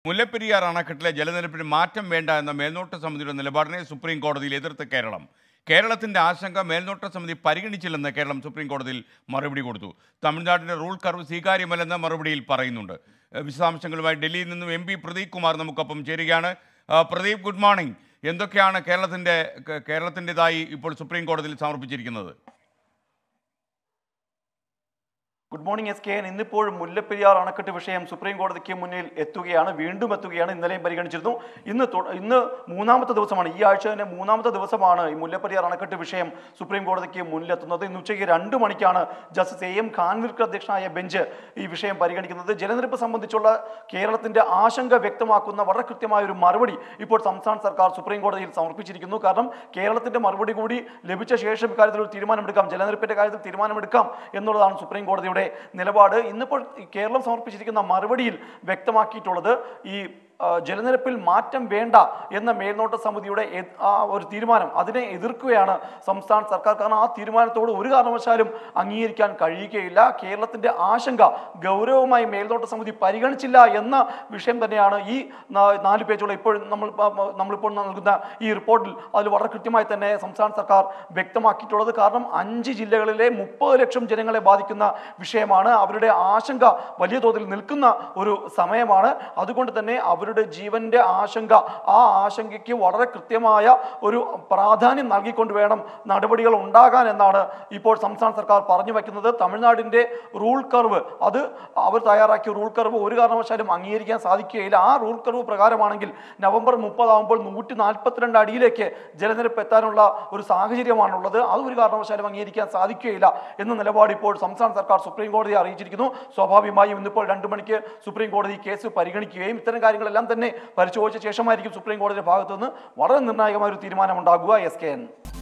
മുല്ലപ്പെരിയാർ അണക്കെട്ടിലെ ജലനിരപ്പിന് മാറ്റം വേണ്ട എന്ന മേൽനോട്ട സമിതിയുടെ നിലപാടിനെ സുപ്രീം കോടതിയിൽ എതിർത്ത് കേരളം കേരളത്തിന്റെ ആശങ്ക മേൽനോട്ട സമിതി പരിഗണിച്ചില്ലെന്ന് കേരളം സുപ്രീം കോടതിയിൽ മറുപടി കൊടുത്തു തമിഴ്നാടിന്റെ റൂൾ കർവ് സ്വീകാര്യമല്ലെന്ന് മറുപടിയിൽ പറയുന്നുണ്ട് ഏഹ് വിശദാംശങ്ങളുമായി ഡൽഹിയിൽ നിന്നും എം പി പ്രദീപ് കുമാർ നമുക്കൊപ്പം ചേരുകയാണ് ആ, പ്രദീപ് ഗുഡ് മോർണിംഗ് എന്തൊക്കെയാണ് കേരളത്തിന്റെ കേ- കേരളത്തിൻ്റെതായി ഇപ്പോൾ സുപ്രീം കോടതിയിൽ സമർപ്പിച്ചിരിക്കുന്നത് good morning S K N ഇന്നിപ്പോൾ മുല്ലപ്പെരിയാർ അണക്കെട്ട് വിഷയം സുപ്രീം കോടതിക്ക് മുന്നിൽ എത്തുകയാണ് വീണ്ടും എത്തുകയാണ് ഇന്നലെയും പരിഗണിച്ചിരുന്നു ഇന്ന് തൊ- ഇന്ന് മൂന്നാമത്തെ ദിവസമാണ് ഈ ആഴ്ച തന്നെ മൂന്നാമത്തെ ദിവസമാണ് ഈ മുല്ലപ്പെരിയാർ അണക്കെട്ട് വിഷയം സുപ്രീം കോടതിക്ക് മുന്നിലെത്തുന്നത് ഇന്ന് ഉച്ചയ്ക്ക് രണ്ട് മണിക്കാണ് ജസ്റ്റിസ് എ എം ഖാൻവിൽക്കർ അധ്യക്ഷനായ ബെഞ്ച് ഈ വിഷയം പരിഗണിക്കുന്നത് ജലനിരപ്പ് സംബന്ധിച്ചുള്ള കേരളത്തിന്റെ ആശങ്ക വ്യക്തമാക്കുന്ന വളരെ കൃത്യമായ ഒരു മറുപടി ഇപ്പോൾ സംസ്ഥാന സർക്കാർ സുപ്രീം കോടതിയിൽ സമർപ്പിച്ചിരിക്കുന്നു കാരണം കേരളത്തിന്റെ മറുപടി കൂടി ലഭിച്ച ശേഷം ഇക്കാര്യത്തിൽ ഒരു തീരുമാനമെടുക്കാം ജലനിരപ്പിന്റെ കാര്യത്തിൽ തീരുമാനമെടുക്കാം എന്നുള്ളതാണ് സുപ്രീം കോടതിയുടെ നിലപാട് ഇന്നിപ്പോൾ ഈ കേരളം സമർപ്പിച്ചിരിക്കുന്ന മറുപടിയിൽ വ്യക്തമാക്കിയിട്ടുള്ളത് ഈ ആ, ജലനിരപ്പിൽ മാറ്റം വേണ്ട എന്ന മേൽനോട്ട സമിതിയുടെ എ- ആ ഒരു തീരുമാനം അതിനെ എതിർക്കുകയാണ് സംസ്ഥാന സർക്കാർ കാരണം ആ തീരുമാനത്തോട് ഒരു കാരണവശാലും അംഗീകരിക്കാൻ കഴിയുകയില്ല കേരളത്തിന്റെ ആശങ്ക ഗൗരവമായി മേൽനോട്ട സമിതി പരിഗണിച്ചില്ല എന്ന വിഷയം തന്നെയാണ് ഈ നാ- നാല് പേജുള്ള ഇപ്പോൾ നമ്മൾ പ- പ- നമ്മളിപ്പോൾ നൽകുന്ന ഈ റിപ്പോർട്ടിൽ അതിൽ വളരെ കൃത്യമായി തന്നെ സംസ്ഥാന സർക്കാർ വ്യക്തമാക്കിയിട്ടുള്ളത് കാരണം അഞ്ച് ജില്ലകളിലെ മുപ്പത് ലക്ഷം ജനങ്ങളെ ബാധിക്കുന്ന വിഷയമാണ് അവരുടെ ആശങ്ക വലിയ തോതിൽ നിൽക്കുന്ന ഒരു സമയമാണ് അതുകൊണ്ട് തന്നെ അവരുടെ ജീവന്റെ ആശങ്ക ആ ആശങ്കയ്ക്ക് വളരെ കൃത്യമായ ഒരു പ്രാധാന്യം നൽകിക്കൊണ്ട് വേണം നടപടികൾ ഉണ്ടാകാൻ എന്നാണ് ഇപ്പോൾ സംസ്ഥാന സർക്കാർ പറഞ്ഞു വയ്ക്കുന്നത് തമിഴ്നാടിന്റെ റൂൾ കർവ് അത് അവർ തയ്യാറാക്കിയ റൂൾ കർവ് ഒരു കാരണവശാലും അംഗീകരിക്കാൻ സാധിക്കുകയില്ല ആ റൂൾ കർവ് പ്രകാരമാണെങ്കിൽ നവംബർ മുപ്പതാകുമ്പോൾ നൂറ്റി നാൽപ്പത്തിരണ്ട് അടിയിലേക്ക് ജലനിരപ്പ് എത്താനുള്ള ഒരു സാഹചര്യമാണുള്ളത് അത് ഒരു കാരണവശാലും അംഗീകരിക്കാൻ സാധിക്കുകയില്ല എന്ന നിലപാട് ഇപ്പോൾ സംസ്ഥാന സർക്കാർ സുപ്രീം കോടതിയെ അറിയിച്ചിരിക്കുന്നു സ്വാഭാവികമായും ഇന്നിപ്പോൾ രണ്ടു മണിക്ക് സുപ്രീം കോടതി കേസ് പരിഗണിക്കുകയും ഇത്തരം കാര്യങ്ങളെല്ലാം തന്നെ പരിശോധിച്ച ശേഷമായിരിക്കും സുപ്രീം കോടതിയുടെ ഭാഗത്തുനിന്ന് വളരെ നിർണായകമായ ഒരു തീരുമാനമുണ്ടാകുക എസ് കെ എൻ